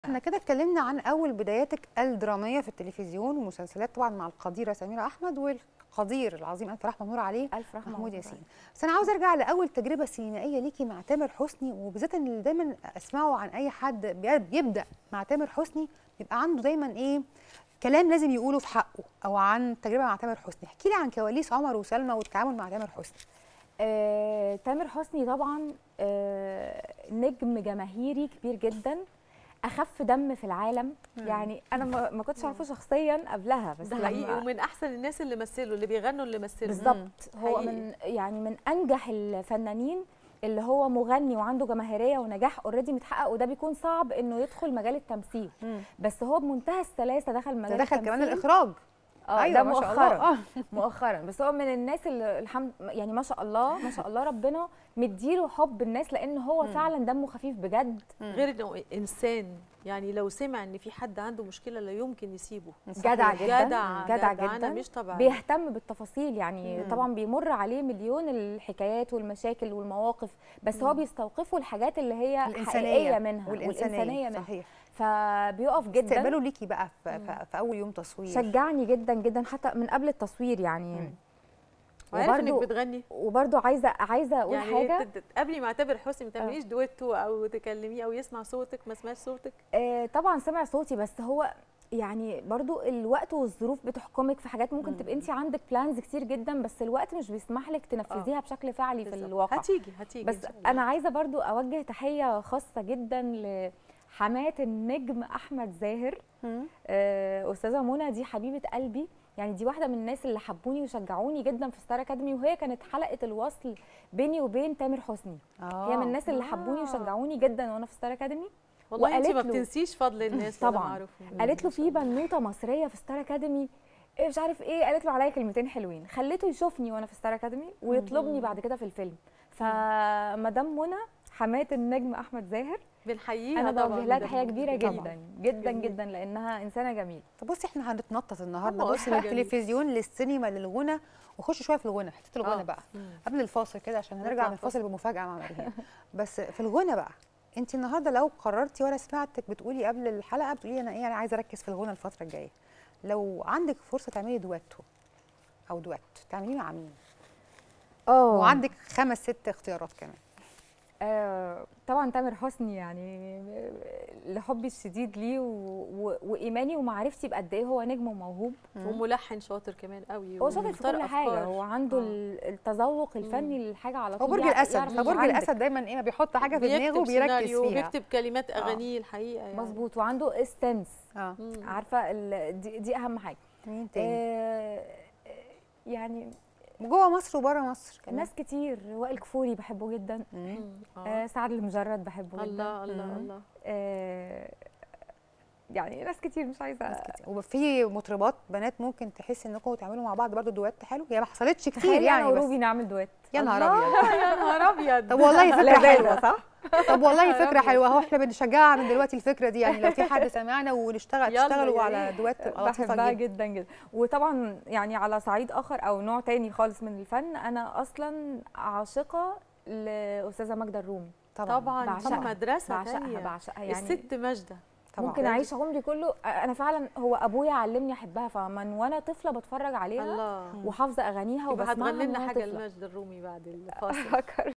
احنا كده اتكلمنا عن اول بداياتك الدراميه في التلفزيون ومسلسلات طبعا مع القديره سميره احمد والقدير العظيم الف رحمه ونور عليه الف رحمه محمود ونور ياسين بس انا عاوزه ارجع لاول تجربه سينمائيه ليكي مع تامر حسني وبالذات ان اللي دايما اسمعه عن اي حد بي- بيبدا مع تامر حسني بيبقى عنده دايما ايه كلام لازم يقوله في حقه او عن تجربه مع تامر حسني احكي لي عن كواليس عمر وسلمى والتعامل مع تامر حسني آه، تامر حسني طبعا آه، نجم جماهيري كبير جدا اخف دم في العالم يعني انا ما ما كنتش عارفه شخصيا قبلها بس ده لما- حقيقي ومن احسن الناس اللي مثلوا اللي بيغنوا اللي مثلوا بالظبط هو حقيقي. من يعني من انجح الفنانين اللي هو مغني وعنده جماهيريه ونجاح اوريدي متحقق وده بيكون صعب انه يدخل مجال التمثيل بس هو بمنتهى السلاسه دخل ده مجال دخل التمثيل كمان الاخراج اه أيوة ده ما شاء مؤخرا الله. آه. مؤخرا بس هو من الناس اللي الحمد يعني ما شاء الله ما شاء الله ربنا مديله حب الناس لان هو فعلا دمه خفيف بجد غير انه انسان يعني لو سمع ان في حد عنده مشكله لا يمكن يسيبه جدع صحيح. جدا جدع جدع جدع جدا مش طبيعي بيهتم بالتفاصيل يعني طبعا بيمر عليه مليون الحكايات والمشاكل والمواقف بس هو بيستوقفه الحاجات اللي هي حقيقيه منها والانسانيه منها صحيح فبيقف جدا استقباله ليكي بقى في, في, في اول يوم تصوير شجعني جدا جدا حتى من قبل التصوير يعني وعارف انك وبرضو- بتغني وبرضو عايزه عايزه اقول يعني حاجه تت- تقابلي مع تامر حسني ما تعمليش دويتو او تكلميه او يسمع صوتك ما سمعش صوتك آه، طبعا سمع صوتي بس هو يعني برضو الوقت والظروف بتحكمك في حاجات ممكن تبقى انت عندك بلانز كتير جدا بس الوقت مش بيسمح لك تنفذيها بشكل فعلي في بالظبط. الواقع هتيجي هتيجي بس إن شاء الله. انا عايزه برضو اوجه تحيه خاصه جدا لحماه النجم احمد زاهر مم. آه، استاذه منى دي حبيبه قلبي يعني دي واحده من الناس اللي حبوني وشجعوني جدا في ستار اكاديمي وهي كانت حلقه الوصل بيني وبين تامر حسني هي من الناس اللي حبوني آه. وشجعوني جدا وانا في ستار اكاديمي والله انت ما وقالت له- بتنسيش فضل الناس وده طبعا معروف قالت له في بنوته مصريه في ستار اكاديمي إيه مش عارف ايه قالت له عليا كلمتين حلوين خليته يشوفني وانا في ستار اكاديمي ويطلبني بعد كده في الفيلم فمدام منى حماه النجم احمد زاهر بنحييها انا طبعا بوجه لها ده تحيه كبيره طبعاً. جدا جدا جميل. جدا لانها انسانه جميله طب بصي احنا هنتنطط النهارده أما بصي من حاجة جميلة. التلفزيون للسينما للغنى وخش شويه في الغنى حته الغنى آه. بقى مم. قبل الفاصل كده عشان هنرجع نطلع من الفاصل بمفاجاه مع مريم بس في الغنى بقى انت النهارده لو قررتي وانا سمعتك بتقولي قبل الحلقه بتقولي انا ايه انا عايزه اركز في الغنى الفتره الجايه لو عندك فرصه تعملي دويتو او دويت تعمليه مع مين اه وعندك خمس ست اختيارات كمان آه طبعا تامر حسني يعني لحبي الشديد ليه و... و... وايماني ومعرفتي بقد ايه هو نجم وموهوب وملحن شاطر كمان قوي هو شاطر في ومختار كل حاجه أفكار. هو عنده آه. ال- التذوق الفني للحاجه على هو طول برج يعرف- الاسد يعرف فبرج يبقى عندك. الاسد دايما ايه بيحط حاجه في دماغه بيكتب وبيركز سيناريو فيها وبيكتب كلمات اغانيه الحقيقه يعني مظبوط وعنده استنس اه مم. عارفه ال... دي, دي اهم حاجه مين تاني آه يعني جوه مصر وبره مصر كمان ناس كتير وائل كفوري بحبه جدا مم. مم. آه آه. سعد المجرد بحبه جدا الله الله مم. الله آه يعني ناس كتير مش عايزه وفي مطربات بنات ممكن تحسي انكم تعملوا مع بعض برضو دويت حلو هي ما حصلتش كتير تخيلي يعني انا بس وروبي نعمل دويت يا نهار الله، ابيض يا نهار ابيض طب والله فكره لا حلوه صح طب والله يا فكره رب. حلوه اهو احنا بنشجعها من دلوقتي الفكره دي يعني لو في حد سمعنا ونشتغل يلا تشتغلوا يا على ريت. دويت تبقى لطيفه بحبها جدا جدا جدا وطبعا يعني على صعيد اخر او نوع تاني خالص من الفن انا اصلا عاشقه لاستاذه ماجده الرومي طبعا دي بعشقها. مدرسه بعشقها تانية بعشقها يعني الست ماجده طبعا ممكن اعيش عمري كله انا فعلا هو ابويا علمني احبها فمن وانا طفله بتفرج عليها الله وحافظه اغانيها يبقى وبسمعها هتغني لنا من وأنا حاجه طفلة. لماجد الرومي بعد الفاصل فكر